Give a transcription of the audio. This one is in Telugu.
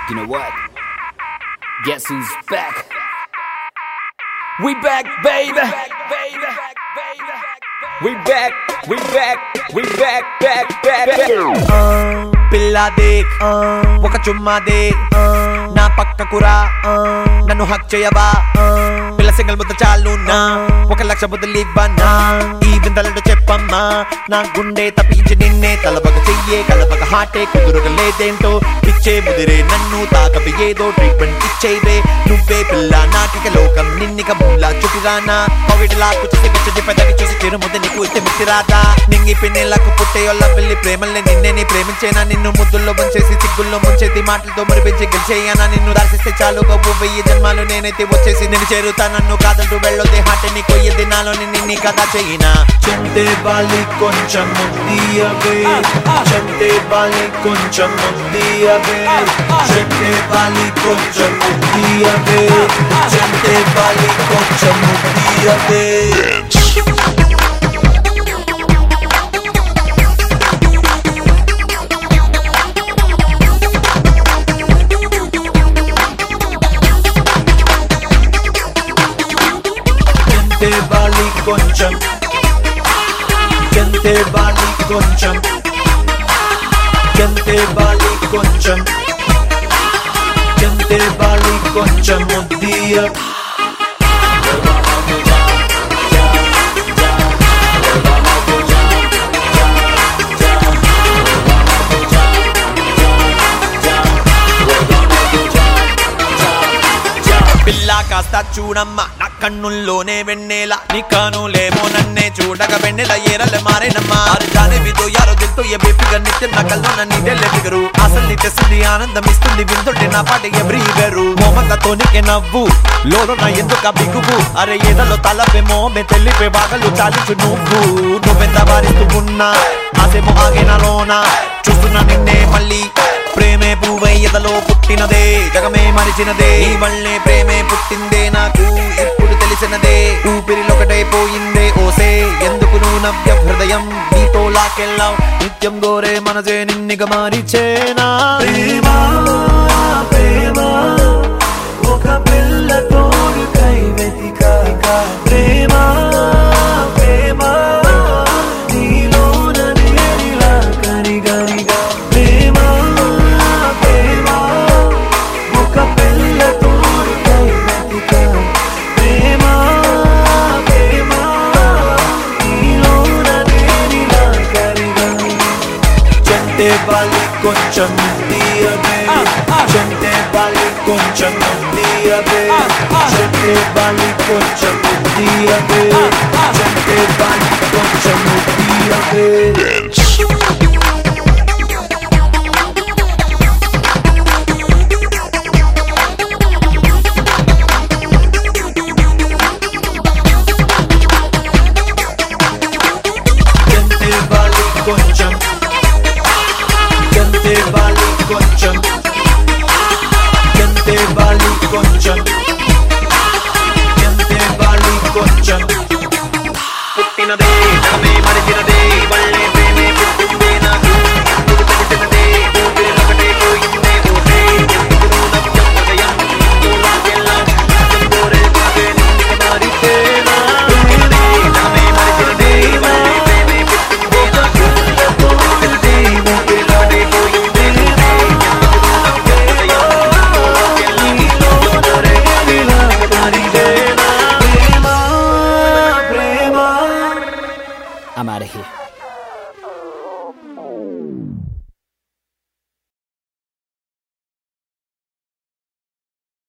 You know what? Guess who's back? We back, baby. We back, we back, we back, back, back, back. పిల్ల దేక్ ఒక చుమ్మా దే నా పక్కకురా నన్ను హక్ చేయవా పిల్ల సింగల్ ముద్ద చాలు నా ఒక లక్ష బుద్ధులు ఇవ్వన్నా ఈ విందలడు చెప్పమ్మా నా గుండె తప్పించి నిన్నే తలపక చెయ్యే కలపక హాటే కుదురుగా లేదేంటో ఇచ్చే ముదిరే నన్ను తాకవి ఏదో ట్రీట్మెంట్ ఇచ్చేవే నువ్వే పిల్ల నాకిక లోకం నిన్నిక ముల్లా చుటిరానా పవిటిలా కుచి పిచ్చి పెద్దకి చూసి చిరుముద్ద నీకు ఇస్తే మిత్తి రాదా నింగి పిన్నెలకు పుట్టేయొల్ల వెళ్ళి ప్రేమల్ని నిన్నే నీ ప్రేమించేనా నిన్ను ముద్దుల్లో ముంచేసి సిగ్గుల్లో ముంచేది మాటలతో మురిపించి గెలిచేయనా నిన్ను దర్శిస్తే చాలు గవ్వు వెయ్యి జన్మాలు నేనైతే వచ్చేసి నేను చేరుతా నన్ను కాదంటూ వెళ్ళొద్దే హాట నీ కొయ్య దినాలో నిన్ను నీ కథ చెయ్యినా చెంతే బాలి కొంచెం ముద్దియవే చెంతే బాలి కొంచెం ముద్దియవే చెంతే బాలి కొంచెం ముద్దియవే చెంతే బాలి కొంచెం ముద్దియవే చెంతే బాలి కొంచెం చెంతే బాలి కొంచెం చెంతే బాలి కొంచెం చెంతే బాలి కొంచెం ముద్దియ పిల్ల కాస్త చూడమ్మా నా కన్నుల్లోనే వెన్నెల నీ కానులేమో నన్నే చూడక వెన్నెల ఏరల మారేనమ్మా అరజానే విదో యారో దిల్తో ఏ బేపిగా నిత్యం నా కల్లో నన్ను ఇదే ఫిగరు అసలు నీ తెస్తుంది ఆనందం ఇస్తుంది వింటుంటే నా పాట ఎవ్రీ వెరు మోమంతతోనికే నవ్వు లోలో నా ఎందుక బిగువు అరే ఏదలో తలపే మోమే తెల్లిపే బాగలు చాలించు నువ్వు నువ్వెంత వారిస్తూ ఉన్నా ఆసేమో ఆగే నాలోనా చూస్తున్నా నిన్నే మళ్ళీ ప్రేమే పువ్వై ఎదలో పుట్టినదే జగమే మరిచినదే నీ వల్లే ప్రేమే పుట్టిందే నాకు ఎప్పుడు తెలిసినదే ఊపిరిలొకటైపోయిందే ఓసే ఎందుకు నువ్వు నవ్య హృదయం నీతో లాకెళ్ళావు నిత్యం గోరే మనసే నిన్నిగ మారిచేనా ప్రేమ ప్రేమ ఒక పిల్ల తోడు కై వెతికాక ప్రేమ ప్రేమ నీలోన నేరిలా కరిగరిగా ప్రేమ ప్రేమ ఒక పిల్ల తోడు కై వెతికాక ప్రేమ ప్రేమ నీలోన నేరిలా కరిగా చెంటే బాలి కొంచెం తీయవే చెంటే బాలి కొంచెం తీయవే చెంటే బాలి కొంచెం తీయవే చెంటే బాలి కొంచెం తీయవే చెంటే బాలి కొంచెం చెంటే బాలి కొంచెం చెంటే బాలి కొంచెం చెంటే బాలి కొంచెం పుట్టినదే జగమే మరిచినదే వల్లే ప్రేమే పుట్టిందే నాకు ఎప్పుడు తెలిసినదే ఊపిరిలొకటే పోయిందే ఓసే ఎందుకు నువ్వు నవ్యం హృదయం నీతో లాకెళ్ళావు నిత్యం గోరే మనసే నిన్నిగ మారిచేనా పుట్టినదే జగమే మరిచినదే వల్లే ప్రేమే పుట్టిందే నాకు ఎప్పుడు తెలిసినదే ఊపిరిలొకటే పోయిందే ఓసే ఎందుకు నువ్వు నవ్యం హృదయం నీతో లాకెళ్ళావు నిత్యం గోరే మనసే నిన్నిగ మారిచేనా ప్రేమ ప్రేమ I'm out of here.